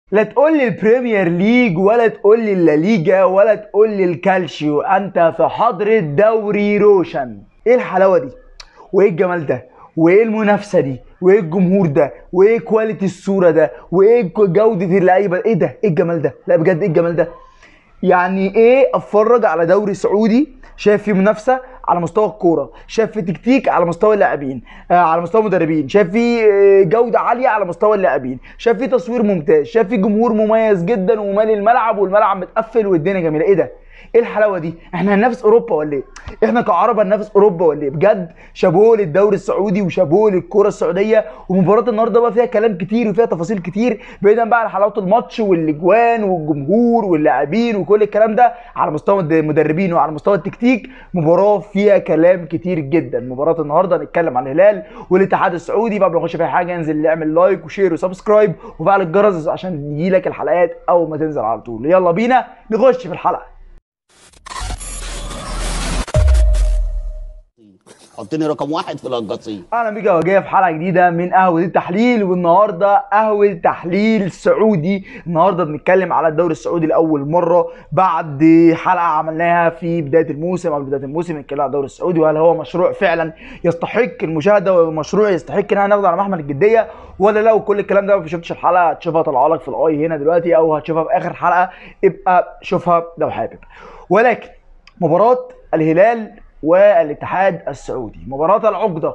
لا تقول لي البريمير ليج ولا تقول لي الليجا ولا تقول لي الكالشيو انت في حضرة دوري روشن ايه الحلاوه دي وايه الجمال ده وايه المنافسه دي وايه الجمهور ده وايه كواليتي الصوره ده وايه جوده اللعيبه ايه ده ايه الجمال ده لا بجد ايه الجمال ده يعني ايه اتفرج على دوري سعودي شايف فيه منافسه على مستوى الكوره شايف فيه تكتيك على مستوى اللاعبين آه على مستوى المدربين شايف فيه آه، جوده عاليه على مستوى اللاعبين شايف فيه تصوير ممتاز شايف فيه جمهور مميز جدا ومالي الملعب والملعب متقفل والدنيا جميله ايه ده ايه الحلاوه دي احنا هننافس اوروبا ولا ايه احنا كعرب هننافس اوروبا ولا ايه بجد شابوه للدوري السعودي وشابوه للكره السعوديه ومباراه النهارده بقى فيها كلام كتير وفيها تفاصيل كتير بعيدا بقى عن حلاوه الماتش والاجوان والجمهور واللاعبين وكل الكلام ده على مستوى المدربين وعلى مستوى التكتيك مباراه فيها كلام كتير جدا مباراه النهارده هنتكلم عن الهلال والاتحاد السعودي قبل ما نخش في اي حاجه انزل نعمل لايك وشير وسبسكرايب وفعل الجرس عشان يجيلك الحلقات اول ما تنزل على طول يلا بينا نخش في الحلقه حطني رقم واحد في القصيم اهلا بيك يا وجيه في حلقه جديده من قهوه التحليل والنهارده قهوه تحليل سعودي النهارده بنتكلم على الدوري السعودي لاول مره بعد حلقه عملناها في بدايه الموسم قبل بدايه الموسم بنتكلم على الدوري السعودي وهل هو مشروع فعلا يستحق المشاهده ومشروع يستحق ان احنا ناخده على محمل الجديه ولا لا وكل الكلام ده ما شفتش الحلقه هتشوفها طالعه لك في الاي هنا دلوقتي او هتشوفها في اخر حلقه ابقى شوفها لو حابب ولكن مباراه الهلال والاتحاد السعودي مباراة العقدة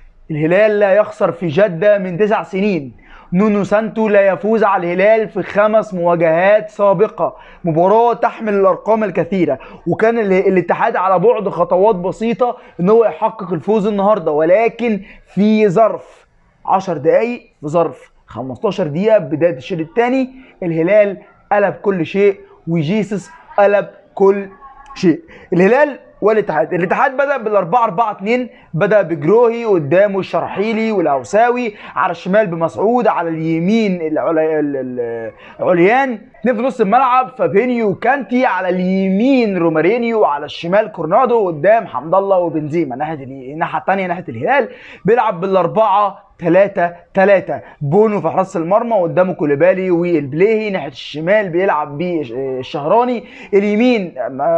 الهلال لا يخسر في جدة من تسع سنين نونو سانتو لا يفوز على الهلال في خمس مواجهات سابقة مباراة تحمل الأرقام الكثيرة وكان ال- الاتحاد على بعد خطوات بسيطة ان هو يحقق الفوز النهاردة ولكن في ظرف 10 دقايق في ظرف 15 دقيقة بداية الشوط الثاني الهلال قلب كل شيء وجيسس قلب كل شيء الهلال والاتحاد الاتحاد بدا بالاربعه 4 2 بدا بجروهي قدامه الشرحيلي والهوساوي على الشمال بمسعود على اليمين العلي... ال- ال- عليان اثنين في نص الملعب فابينيو وكانتي على اليمين رومارينيو وعلى الشمال كورنادو قدام حمد الله وبنزيما ناحيه ال- الناحيه الثانيه ناحيه الهلال بيلعب بالاربعه 3 3 بونو في حراسه المرمى قدامه كوليبالي والبليهي ناحيه الشمال بيلعب بالشهراني اليمين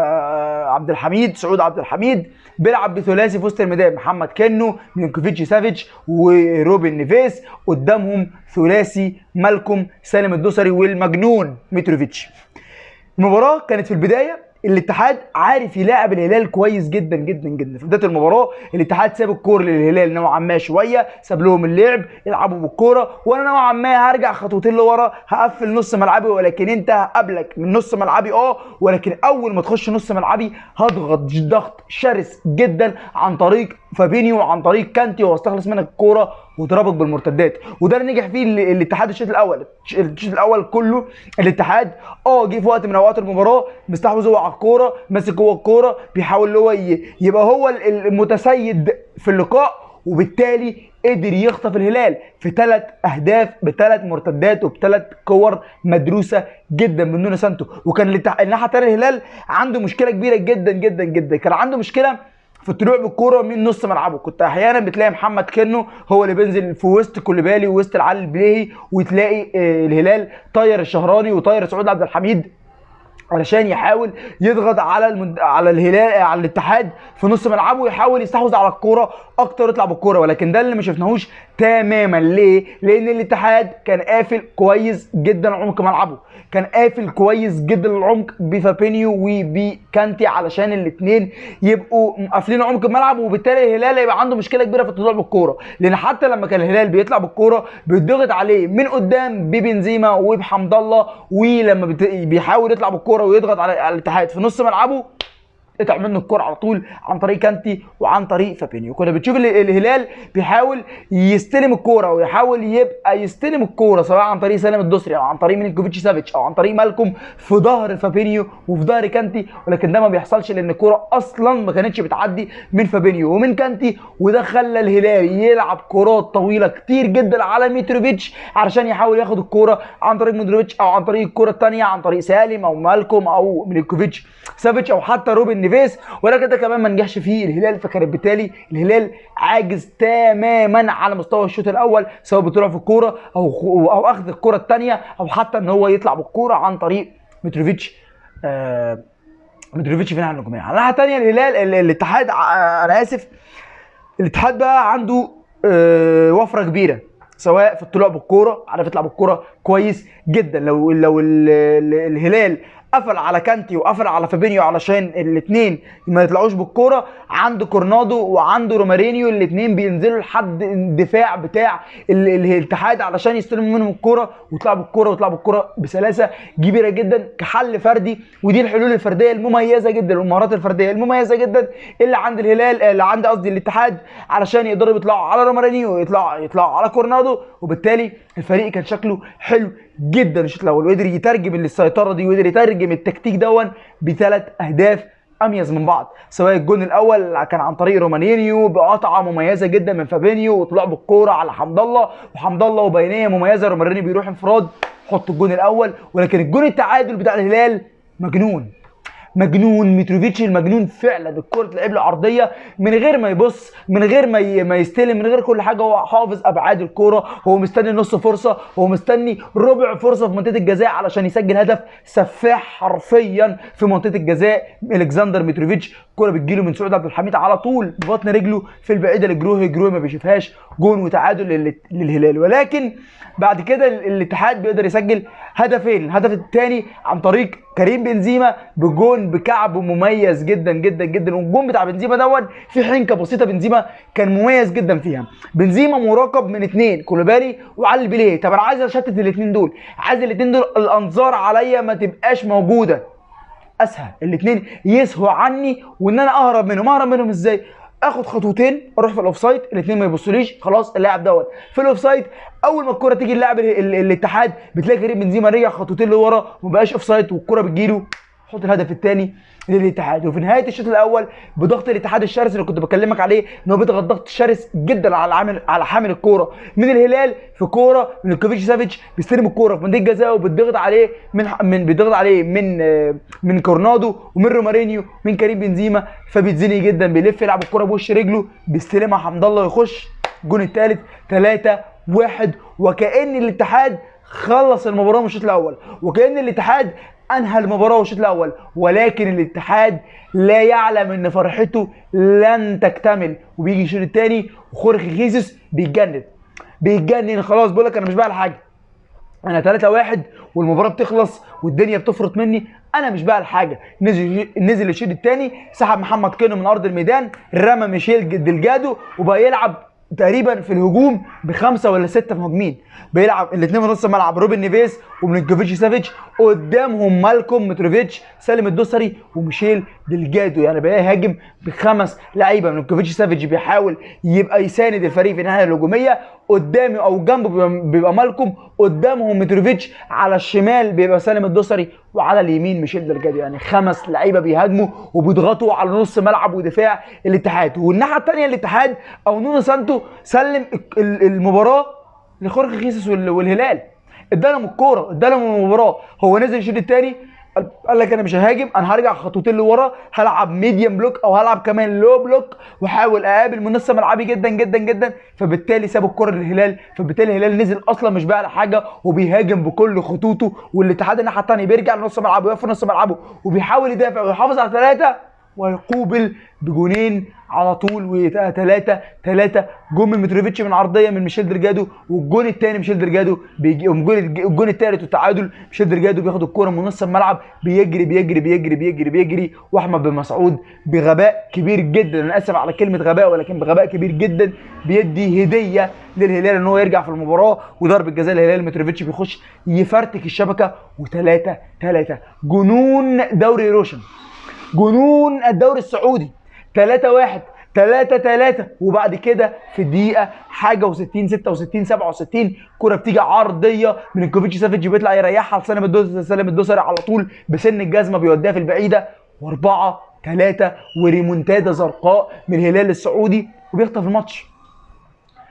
آه، عبد الحميد سعود عبد الحميد بيلعب بثلاثي في وسط الميدان محمد كنو ميلينكوفيتش سافيتش وروبن نيفيس قدامهم ثلاثي مالكوم سالم الدوسري والمجنون متروفيتش المباراة كانت في البداية الاتحاد عارف يلاعب الهلال كويس جدا جدا جدا في بدايه المباراه الاتحاد ساب الكوره للهلال نوعا ما شويه ساب لهم اللعب يلعبوا بالكوره وانا نوعا ما هرجع خطوتين لورا هقفل نص ملعبي ولكن انت هقابلك من نص ملعبي اه ولكن اول ما تخش نص ملعبي هضغط ضغط شرس جدا عن طريق فابينيو وعن طريق كانتي واستخلص منك الكوره وضربك بالمرتدات وده اللي نجح فيه ال- الاتحاد الشوط الاول الشوط الاول كله الاتحاد اه جه في وقت من اوقات المباراه مستحوذ هو على الكوره ماسك هو الكوره بيحاول اللي هو ي- يبقى هو ال- المتسيد في اللقاء وبالتالي قدر يخطف الهلال في ثلاث اهداف بثلاث مرتدات وبثلاث كور مدروسه جدا من نونو سانتو وكان الاتح- الناحيه الثانيه الهلال عنده مشكله كبيره جدا جدا جدا كان عنده مشكله في الطلوع بالكوره من نص ملعبه كنت احيانا بتلاقي محمد كنو هو اللي بينزل في وسط كوليبالي ووسط العلي البليهي وتلاقي آه، الهلال طاير الشهراني وطاير سعود عبد الحميد علشان يحاول يضغط على المد... على الهلال على الاتحاد في نص ملعبه ويحاول يستحوذ على الكوره اكتر يطلع بالكوره ولكن ده اللي ما شفناهوش تماما ليه؟ لان الاتحاد كان قافل كويس جدا عمق ملعبه كان قافل كويس جدا العمق بفابينيو وبكانتي علشان الاثنين يبقوا قافلين عمق الملعب وبالتالي الهلال هيبقى عنده مشكله كبيره في الطلوع بالكوره لان حتى لما كان الهلال بيطلع بالكوره بيتضغط عليه من قدام ببنزيما وبحمد الله ولما بت... بيحاول يطلع بالكوره ويضغط على على الاتحاد في نص ملعبه قطع منه الكرة على طول عن طريق كانتي وعن طريق فابينيو كنا بنشوف ال- الهلال بيحاول يستلم الكوره ويحاول يبقى يستلم الكوره سواء عن طريق سالم الدوسري او عن طريق ميلينكوفيتش سافيتش او عن طريق مالكوم في ظهر فابينيو وفي ظهر كانتي ولكن ده ما بيحصلش لان الكوره اصلا ما كانتش بتعدي من فابينيو ومن كانتي وده خلى الهلال يلعب كرات طويله كتير جدا على ميتروفيتش علشان يحاول ياخد الكوره عن طريق ميتروفيتش او عن طريق الكوره الثانيه عن طريق سالم او مالكوم او ميلينكوفيتش سافيتش او حتى روبن نيفيس ولكن ده كمان ما نجحش فيه الهلال فكان بالتالي الهلال عاجز تماما على مستوى الشوط الاول سواء بطلوع في الكوره او او اخذ الكوره الثانيه او حتى ان هو يطلع بالكوره عن طريق متروفيتش آه متروفيتش في الناحيه الهجوميه على الناحيه الثانيه الهلال ال- الاتحاد ع- انا اسف الاتحاد بقى عنده آه، وفره كبيره سواء في الطلوع بالكوره عارف يطلع بالكوره كويس جدا لو لو ال- ال- الهلال قفل على كانتي وقفل على فابينيو علشان الاثنين ما يطلعوش بالكوره عنده كورنادو وعنده رومارينيو الاثنين بينزلوا لحد الدفاع بتاع ال- ال- الاتحاد علشان يستلموا منهم الكوره ويطلعوا بالكوره ويطلعوا بالكوره بسلاسه كبيره جدا كحل فردي ودي الحلول الفرديه المميزه جدا والمهارات الفرديه المميزه جدا اللي عند الهلال اللي عند قصدي الاتحاد علشان يقدروا يطلعوا على رومارينيو ويطلعوا يطلعوا على كورنادو وبالتالي الفريق كان شكله حلو جدا الشوط الاول وقدر يترجم السيطره دي وقدر يترجم التكتيك دون بثلاث اهداف اميز من بعض سواء الجون الاول كان عن طريق رومانينيو بقطعه مميزه جدا من فابينيو وطلوع بالكوره على حمد الله وحمد الله وبينيه مميزه رومانينيو بيروح انفراد حط الجون الاول ولكن الجون التعادل بتاع الهلال مجنون مجنون متروفيتش المجنون فعلا الكره تلعب له عرضيه من غير ما يبص من غير ما ي- ما يستلم من غير كل حاجه هو حافظ ابعاد الكوره هو مستني نص فرصه هو مستني ربع فرصه في منطقه الجزاء علشان يسجل هدف سفاح حرفيا في منطقه الجزاء الكسندر متروفيتش الكوره بتجيله من سعود عبد الحميد على طول ببطن رجله في البعيده لجروه جروه ما بيشوفهاش جون وتعادل لل- للهلال ولكن بعد كده ال- الاتحاد بيقدر يسجل هدفين الهدف الثاني عن طريق كريم بنزيما بجون بكعب مميز جدا جدا جدا والجون بتاع بنزيما دون في حنكه بسيطه بنزيما كان مميز جدا فيها بنزيما مراقب من اثنين كولوبالي وعلي البليه طب انا عايز اشتت الاثنين دول عايز الاثنين دول الانظار عليا ما تبقاش موجوده اسهل الاثنين يسهوا عني وان انا اهرب منهم اهرب منهم ازاي اخد خطوتين اروح في الاوفسايد الاثنين ما يبصوليش خلاص اللاعب دوت في الاوفسايد اول ما الكره تيجي اللاعب ال- ال- الاتحاد بتلاقي كريم بنزيما رجع خطوتين لورا وما بقاش اوفسايد والكره بتجيله حط الهدف الثاني للاتحاد وفي نهايه الشوط الاول بضغط الاتحاد الشرس اللي كنت بكلمك عليه ان هو بيضغط ضغط شرس جدا على عامل على حامل الكوره من الهلال في كوره من كوفيتش سافيتش بيستلم الكوره في منطقه الجزاء وبتضغط عليه من من بيضغط عليه من آه، من كورنادو ومن رومارينيو من كريم بنزيما فبيتزنق جدا بيلف يلعب الكوره بوش رجله بيستلمها حمد الله يخش الجون الثالث 3 1 وكأن الاتحاد خلص المباراه من الشوط الاول وكأن الاتحاد انهى المباراه والشوط الاول ولكن الاتحاد لا يعلم ان فرحته لن تكتمل وبيجي الشوط الثاني وخورخي خيسوس بيتجنن بيتجنن خلاص بيقول لك انا مش بقى حاجه انا 3 1 والمباراه بتخلص والدنيا بتفرط مني انا مش بقى الحاجه نزل نزل الشوط الثاني سحب محمد كينو من ارض الميدان رمى ميشيل دلجادو وبقى يلعب تقريبا في الهجوم بخمسه ولا سته مهاجمين بيلعب الاثنين في نص الملعب روبن نيفيز وميلينكوفيتش سافيتش قدامهم مالكوم متروفيتش سالم الدوسري وميشيل دلجادو يعني بقى يهاجم بخمس لعيبه ميلينكوفيتش سافيتش بيحاول يبقى يساند الفريق في الناحيه الهجوميه قدامي او جنبه بيبقى, بيبقى مالكوم قدامهم متروفيتش على الشمال بيبقى سالم الدوسري وعلى اليمين ميشيل دلجادو يعني خمس لعيبه بيهاجموا وبيضغطوا على نص ملعب ودفاع الاتحاد والناحيه الثانيه الاتحاد او نونو سانتو سلم ال- المباراه لخورخي خيسوس وال- والهلال ادالهم الكوره ادالهم المباراه هو نزل الشوط الثاني قال لك انا مش ههاجم انا هرجع خطوتين لورا هلعب ميديم بلوك او هلعب كمان لو بلوك واحاول اقابل من نص ملعبي جدا جدا جدا فبالتالي ساب الكره للهلال فبالتالي الهلال نزل اصلا مش بقى على حاجه وبيهاجم بكل خطوطه والاتحاد الناحيه الثانيه بيرجع لنص ملعبه ويقف في نص ملعبه وبيحاول يدافع ويحافظ على ثلاثه ويقوبل بجونين على طول وثلاثة ثلاثة جون من متروفيتش من عرضية من ميشيل درجادو والجون الثاني ميشيل درجادو بيجي والجون الجون الثالث والتعادل ميشيل درجادو بياخد الكورة من نص الملعب بيجري بيجري بيجري بيجري بيجري واحمد بن مسعود بغباء كبير جدا انا اسف على كلمة غباء ولكن بغباء كبير جدا بيدي هدية للهلال ان هو يرجع في المباراة وضربة جزاء الهلال متروفيتش بيخش يفرتك الشبكة وثلاثة ثلاثة جنون دوري روشن جنون الدوري السعودي 3 1 3 3 وبعد كده في الدقيقة حاجة و60 66 67 كرة بتيجي عرضية من كوفيتش سافيتش بيطلع يريحها لسالم الدوسري سالم الدوسري على طول بسن الجزمة بيوديها في البعيدة وأربعة ثلاثة وريمونتادا زرقاء من الهلال السعودي وبيخطف الماتش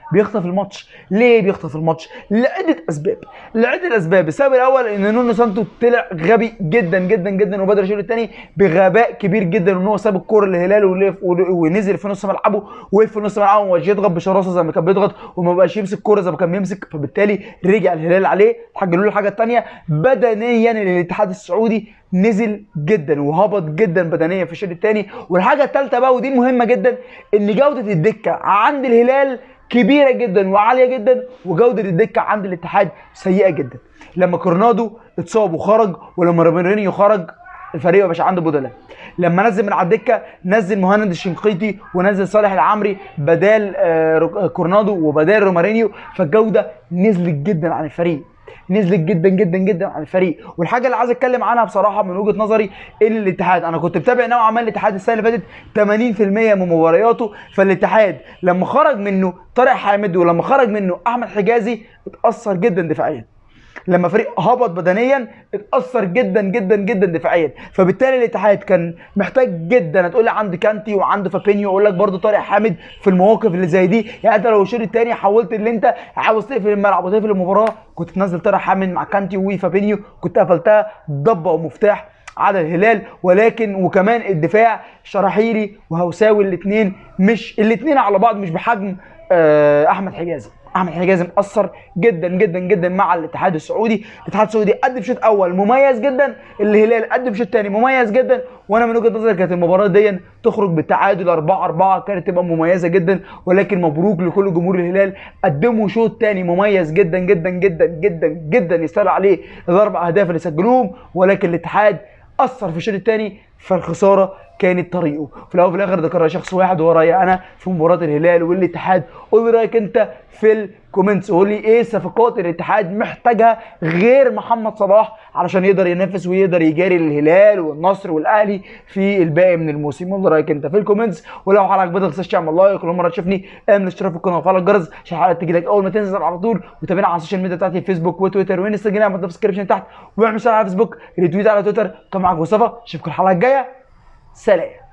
بيخطف الماتش ليه بيخطف الماتش لعده اسباب لعده اسباب السبب الاول ان نونو سانتو طلع غبي جدا جدا جدا وبدر الشوط الثاني بغباء كبير جدا ان هو ساب الكوره للهلال ولف- ونزل في نص ملعبه وقف في نص ملعبه وما بقاش يضغط بشراسه زي ما كان بيضغط وما بقاش يمسك كوره زي ما كان بيمسك فبالتالي رجع الهلال عليه تحجلوا له الحاجه الثانيه بدنيا الاتحاد السعودي نزل جدا وهبط جدا بدنيا في الشوط الثاني والحاجه الثالثه بقى ودي المهمه جدا ان جوده الدكه عند الهلال كبيره جدا وعاليه جدا وجوده الدكه عند الاتحاد سيئه جدا لما كورنادو اتصاب وخرج ولما روميرينيو خرج الفريق ما بقاش عنده بدلاء لما نزل من على الدكه نزل مهند الشنقيطي ونزل صالح العمري بدال آه، رو- كورنادو وبدال رومارينيو فالجوده نزلت جدا عن الفريق نزلت جدا جدا جدا عن الفريق والحاجه اللي عايز اتكلم عنها بصراحه من وجهه نظري ان الاتحاد انا كنت متابع نوعا ما الاتحاد السنه اللي فاتت 80% من مبارياته فالاتحاد لما خرج منه طارق حامد ولما خرج منه احمد حجازي اتاثر جدا دفاعيا لما فريق هبط بدنيا اتاثر جدا جدا جدا دفاعيا فبالتالي الاتحاد كان محتاج جدا هتقول لي عند كانتي وعند فابينيو اقول لك برده طارق حامد في المواقف اللي زي دي يعني انت لو الشوط الثاني حاولت ان انت عاوز تقفل الملعب وتقفل المباراه كنت تنزل طارق حامد مع كانتي وفابينيو كنت قفلتها ضبه ومفتاح على الهلال ولكن وكمان الدفاع شراحيلي وهوساوي الاثنين مش الاثنين على بعض مش بحجم آه، احمد حجازي احمد حجازي مأثر جدا جدا جدا مع الاتحاد السعودي الاتحاد السعودي قدم شوط اول مميز جدا الهلال قدم شوط ثاني مميز جدا وانا من وجهه نظري كانت المباراه دي تخرج بالتعادل 4 4 كانت تبقى مميزه جدا ولكن مبروك لكل جمهور الهلال قدموا شوط ثاني مميز جدا جدا جدا جدا جدا يستاهل عليه الاربع اهداف اللي سجلوهم ولكن الاتحاد اثر في الشوط الثاني فالخساره كانت طريقه في الاول وفي الاخر ده قرار شخص واحد وهو رايي انا في مباراه الهلال والاتحاد قول لي رايك انت في الكومنتس قول لي ايه صفقات الاتحاد محتاجها غير محمد صلاح علشان يقدر ينافس ويقدر يجاري الهلال والنصر والاهلي في الباقي من الموسم قول لي رايك انت في الكومنتس ولو حلقه عجبتك ما تنساش تعمل لايك ولو مره تشوفني اعمل اشتراك في القناه وفعل الجرس عشان الحلقه تجي لك اول ما تنزل على طول وتابعنا على السوشيال ميديا بتاعتي فيسبوك وتويتر وانستجرام في الديسكربشن تحت واعمل شير على فيسبوك ريتويت على تويتر كان معاك مصطفى اشوفكم الحلقه الجايه سلام